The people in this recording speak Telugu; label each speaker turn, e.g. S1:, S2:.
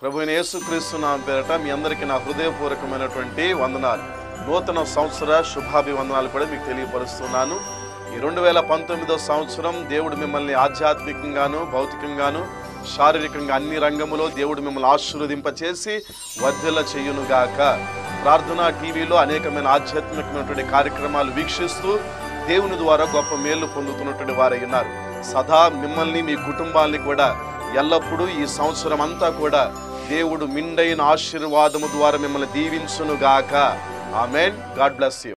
S1: ప్రభు యేసుక్రీస్తు నామ పేరట మీ అందరికీ నా హృదయపూర్వకమైనటువంటి వందనాలు నూతన సంవత్సర శుభాభివందనాలు కూడా మీకు తెలియపరుస్తున్నాను ఈ రెండు వేల పంతొమ్మిదో సంవత్సరం దేవుడు మిమ్మల్ని ఆధ్యాత్మికంగాను భౌతికంగాను శారీరకంగా అన్ని రంగములో దేవుడు మిమ్మల్ని ఆశీర్వదింపచేసి వర్ధల చేయునుగాక ప్రార్థనా టీవీలో అనేకమైన ఆధ్యాత్మికమైనటువంటి కార్యక్రమాలు వీక్షిస్తూ దేవుని ద్వారా గొప్ప మేలు పొందుతున్నటువంటి వారై ఉన్నారు సదా మిమ్మల్ని మీ కుటుంబాల్ని కూడా ఎల్లప్పుడూ ఈ సంవత్సరం అంతా కూడా దేవుడు మిండైన ఆశీర్వాదము ద్వారా మిమ్మల్ని దీవించునుగాక ఆమెన్ గాడ్ బ్లెస్ యూ